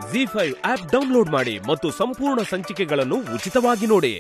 G five app download ಮಾಡಿ ಮತ್ತು ಸಂಪೂರ್ಣ ಸಂಚಿಕೆಗಳನ್ನು ಉಚಿತವಾಗಿ ನೋಡಿ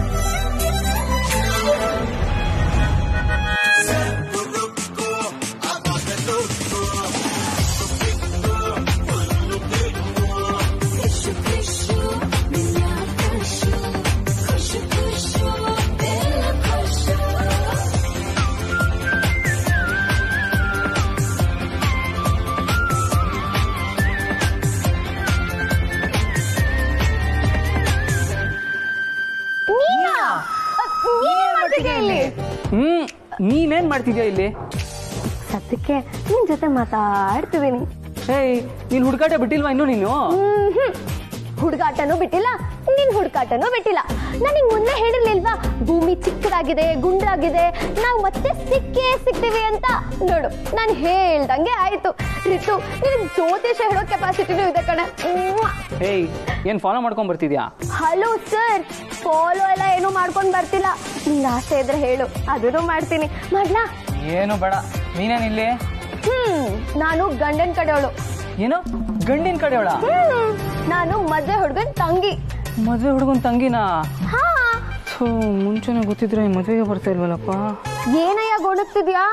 ನೀನಾ ನೀನ್ ಮಾಡ್ತಿದ್ಯಾ ಇಲ್ಲಿ ಹ್ಮ್ ನೀನೇನ್ ಮಾಡ್ತಿದ್ಯಾ ಇಲ್ಲಿ ಸದ್ಯಕ್ಕೆ ನಿನ್ ಜೊತೆ ಮಾತಾಡ್ತಿದ್ದೀನಿ ಏಯ್ ನೀನ್ ಹುಡುಕಾಟ ಬಿಟ್ಟಿಲ್ವಾ ಇನ್ನು ನೀನು ಹುಡುಗಾಟನೂ ಬಿಟ್ಟಿಲ್ಲ ನಿನ್ ಹುಡುಕಾಟನೂ ಬಿಟ್ಟಿಲ್ಲ ನನಗೆ ಮುಂದೆ ಹೇಳಿರ್ಲಿಲ್ವಾ ಭೂಮಿ ಚಿಕ್ಕದಾಗಿದೆ ಗುಂಡ್ರಾಗಿದೆ ನಾವು ಮತ್ತೆ ಸಿಕ್ಕೇ ಸಿಗ್ತೀವಿ ಅಂತ ನೋಡು ನಾನು ಹೇಳ್ದಂಗೆ ಆಯ್ತು ರಿತು ನಿನ್ ಜ್ಯೋತಿಷ ಹೇಳೋ ಕೆಪಾಸಿಟಿನೂ ಇದೆ ಕಣೆ ಏಯ್ ಏನ್ ಫಾಲೋ ಮಾಡ್ಕೊಂಡ್ ಬರ್ತಿದ್ಯಾ ಹಲೋ ಸರ್ ಫಾಲೋ ಎಲ್ಲ ಏನೂ ಮಾಡ್ಕೊಂಡ್ ಬರ್ತಿಲ್ಲ ನಿಂಗೆ ಆಸೆ ಇದ್ರೆ ಹೇಳು ಅದನ್ನು ಮಾಡ್ತೀನಿ ಮಾಡ್ಲಾ ಏನು ಬೇಡ ನೀನೇನ್ ಇಲ್ಲಿ ಹ್ಮ್ ನಾನು ಗಂಡನ್ ಕಡೆಯವಳು ಏನು ಗಂಡಿನ ಕಡೆಯವಳ ಹ್ಮ್ ನಾನು ಮದ್ವೆ ಹುಡ್ಗನ್ ತಂಗಿ ಮದ್ವೆ ಹುಡುಗನ್ ತಂಗಿನಾ ಹಾ ಥೂ ಮುಂಚೆನೆ ಗೊತ್ತಿದ್ರೆ ಈ ಮದ್ವೆಗೆ ಬರ್ತಾ ಇಲ್ವಲ್ಲಪ್ಪ ಏನಯ್ಯ ಗೊಣಗ್ತಿದ್ಯಾ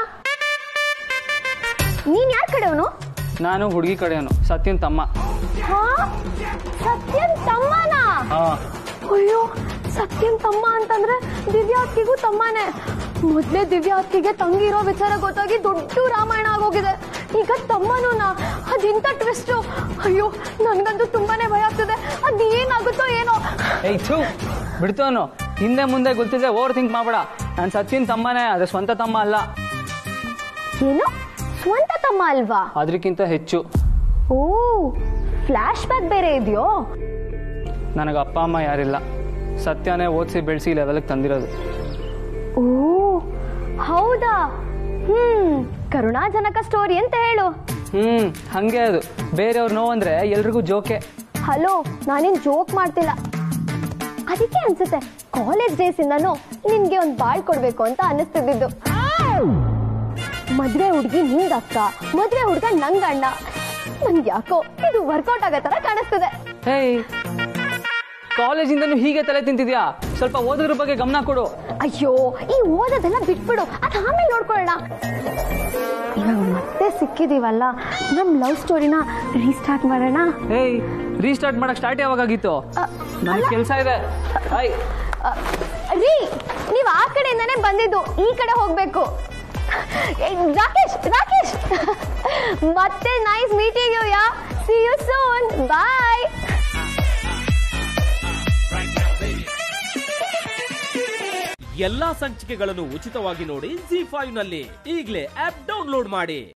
ನೀನ್ ಯಾರ್ ಕಡೆಯವನು ನಾನು ಹುಡುಗಿ ಕಡೆಯವನು ಸತ್ಯನ್ ತಮ್ಮ ಹಾ ಸತ್ಯನ್ ತಮ್ಮನಾ ಹಾ ಅಯ್ಯೋ ಸತ್ಯನ್ ತಮ್ಮ ಅಂತಂದ್ರೆ ದಿವ್ಯಾ ಅಕ್ಕಿಗೂ ತಮ್ಮನೇ ಮೊದ್ಲೇ ದಿವ್ಯಾ ಅಕ್ಕಿಗೆ ತಂಗಿ ಇರೋ ವಿಚಾರ ಗೊತ್ತಾಗಿ ದೊಡ್ಡ ರಾಮಾಯಣ ಆಗೋಗಿದೆ ಈಗ ತಮ್ಮನೂನಾ ಅದಿಂತ ಟ್ವಿಸ್ಟು ಅಯ್ಯೋ ನನ್ಗಂತೂ ತುಂಬಾನೇ ಭಯ ಆಗ್ತಿದೆ ಅದೇನಾಗುತ್ತೋ ಏನೋ ಏಯ್ ಥೂ ಬಿಡ್ತವನು ಹಿಂದೆ ಮುಂದೆ ಗೊತ್ತಿದ್ರೆ ಓವರ್ ಥಿಂಕ್ ಮಾಡಬೇಡ ನಾನು ಸತ್ಯನ್ ತಮ್ಮನೇ ಅದ್ರ ಸ್ವಂತ ತಮ್ಮ ಅಲ್ಲ ಏನು ಸ್ವಂತ ತಮ್ಮ ಅಲ್ವಾ ಅದಕ್ಕಿಂತ ಹೆಚ್ಚು ಓ ಫ್ಲಾಶ್ ಬ್ಯಾಕ್ ಬೇರೆ ಇದೆಯೋ ನನಗೆ ಅಪ್ಪ ಅಮ್ಮ ಯಾರಿಲ್ಲ ಸತ್ಯನೇ ಓದಿಸಿ ಬೆಳೆಸಿ ಲೆವೆಲ್ಗೆ ತಂದಿರೋದು ಓ ಹೌದಾ ಹ್ಮ್ ಕರುಣಾಜನಕ ಸ್ಟೋರಿ ಅಂತ ಹೇಳು ಹ್ಮ್ ಹಂಗೆ ಅದು ಬೇರೆಯವ್ರು ನೋವಂದ್ರೆ ಎಲ್ರಿಗೂ ಜೋಕೆ ಹಲೋ ನಾನೇನ್ ಜೋಕ್ ಮಾಡ್ತಿಲ್ಲ ಅದಕ್ಕೆ ಅನ್ಸುತ್ತೆ ಕಾಲೇಜ್ ಡೇಸ್ ಇಂದಾನು ನಿನ್ಗೆ ಒಂದ್ ಬಾಳ್ ಕೊಡ್ಬೇಕು ಅಂತ ಅನಿಸ್ತಿದ್ದು ಮದ್ವೆ ಹುಡ್ಗಿ ನಿಂಗ್ ಅಕ್ಕ ಮದ್ವೆ ಹುಡ್ಗ ನಂಗ್ ಅಣ್ಣ ನನ್ಗೆ ಯಾಕೋ ಇದು ವರ್ಕೌಟ್ ಆಗೋ ತರ ಕಾಣಿಸ್ತಿದೆ ಹೇಯ್ ಕಾಲೇಜಿಂದನೂ ಹೀಗೆ ತಲೆ ತಿಂತಿದ್ಯಾ ಸ್ವಲ್ಪ ಓದೋದ್ರ ಬಗ್ಗೆ ಗಮನ ಕೊಡು ಅಯ್ಯೋ ಈ ಓದೋದೆಲ್ಲ ಬಿಟ್ಬಿಡು ಅದ್ ಆಮೇಲೆ ನೋಡ್ಕೊಳ್ಳೋಣ ಇವಾಗ ಮತ್ತೆ ಸಿಕ್ಕಿದೀವಲ್ಲ ನಮ್ ಲವ್ ಸ್ಟೋರಿನ ರೀಸ್ಟಾರ್ಟ್ ಮಾಡೋಣ ಹೇಯ್ ರೀಸ್ಟಾರ್ಟ್ ಮಾಡಕ್ ಸ್ಟಾರ್ಟ್ ಯಾವಾಗಾಗಿತ್ತು ಅ, ನನ್ ಕೆಲ್ಸ ಇದೆ ಐ ಅ, ರೀ ನೀವ್ ಆ ಕಡೆಯಿಂದಾನೇ ಬಂದಿದ್ದು ಈ ಕಡೆ ಹೋಗ್ಬೇಕು ಏ, ರಾಕೇಶ್ ರಾಕೇಶ್ ಮತ್ತೆ nice meeting you yeah see you soon bye ಎಲ್ಲಾ ಸಂಚಿಕೆಗಳನ್ನು ಉಚಿತವಾಗಿ ನೋಡಿ ಜಿ ಫೈವ್ ನಲ್ಲಿ ಈಗಲೇ ಆಪ್ ಡೌನ್ಲೋಡ್ ಮಾಡಿ